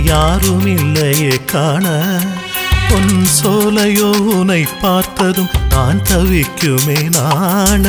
யாரும் இல்லையே காண பொன் சோலையோ உனை பார்த்ததும் நான் தவிக்குமே நாண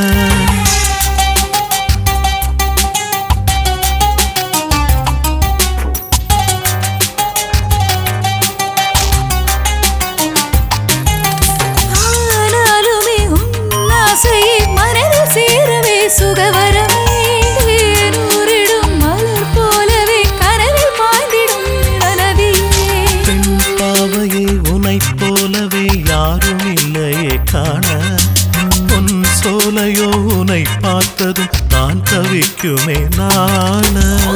ஆனாலுமே உன் ஆசையை மனதில் சேரவே சுகவரமே நூறிடும் மலர் போலவே கனவில் பாய்ந்திடும் நதியே பெண் பாவையே உனைப் போலவே யாரும் இல்லையே காண பொன் சோலையோ உனை பார்த்ததும் நான் தவிக்குமே நாண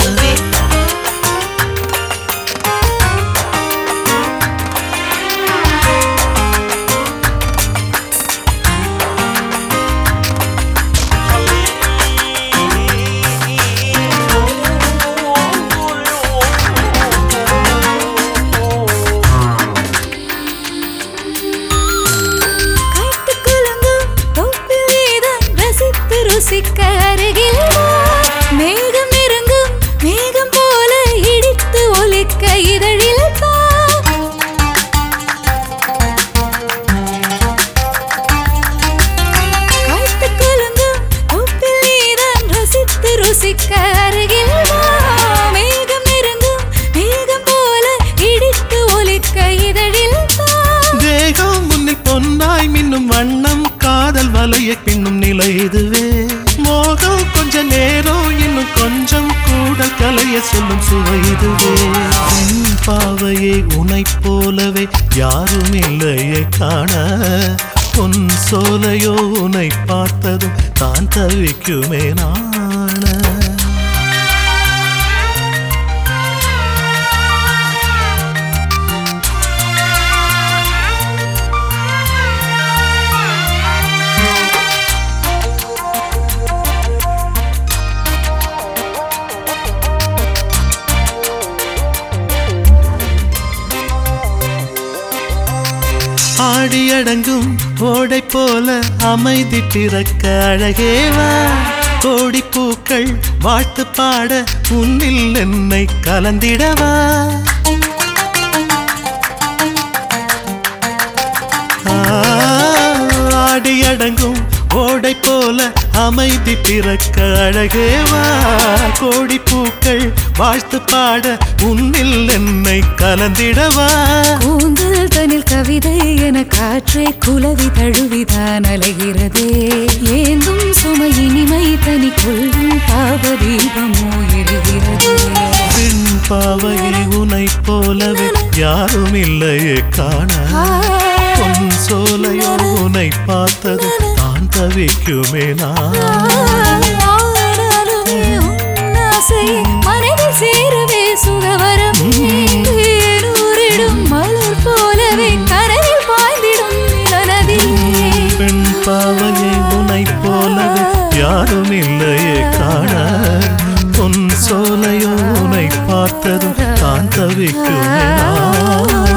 காட்டுக் குலுங்கும் தோப்பில் நீதான் ரசித்து ருசிக்க அருகில் வா. மேகம் நெருங்கும் மேகம் போல இடித்து ஒலிக்க இதழில் தா. காட்டுக் குலுங்கும் தோப்பில் நீதான் ரசித்து ருசிக்க அருகில் வா. மேகம் நெருங்கும் மேகம் போல இடித்து ஒலிக்க இதழில் தா. தேகம் முன்னில் பொன்னாய் மின்னும் வண்ணம் காதல் வலைய பின்னும் நிலை இதுவே மோகம் கொஞ்ச நேரம் இன்னும் கொஞ்சம் கூட கலைய சொல்லும் சுவை இதுவே உன் பாவையே உனைப் போலவே யாரும் இல்லையே காண உன் சோலையோ உனை பார்த்ததும் தான் தவிக்குமே நாண ஆடியடங்கும் ஓடை போல அமைதி பிறக்க அழகேவா கோடி பூக்கள் வாழ்த்து பாட உன்னில் என்னை கலந்திடவா ஆ, ஆடியடங்கும் ஓடை போல அமைதி பிறக்க அழகேவா கோடி பூக்கள் வாழ்த்து பாட உன்னில் என்னை கலந்திடவா கூந்தல் தனில் கவிதை என காற்றே குலவி தழுவிதான் அலைகிறதே ஏந்தும் சுமை இனிமை தனி கொள்ளும் பாவ தீபமோ எரிகிறதே பெண் பாவையில் உனைப் போலவே யாரும் இல்லையே காண பொன் சோலையோ உனை பார்த்தது தான் தவிக்குமே நான் ஆனாலுமே உன் ஆசையை மனதில் சேரவே சுகவரம் நூறிடும் மலர் போலவே கரையில் பாய்ந்திடும் நதியே பெண் பாவையை உனைப் போலவே யாரும் இல்லையே காண பொன் சோலையோ உனை பார்த்ததும் தான் தவிக்குமே நான்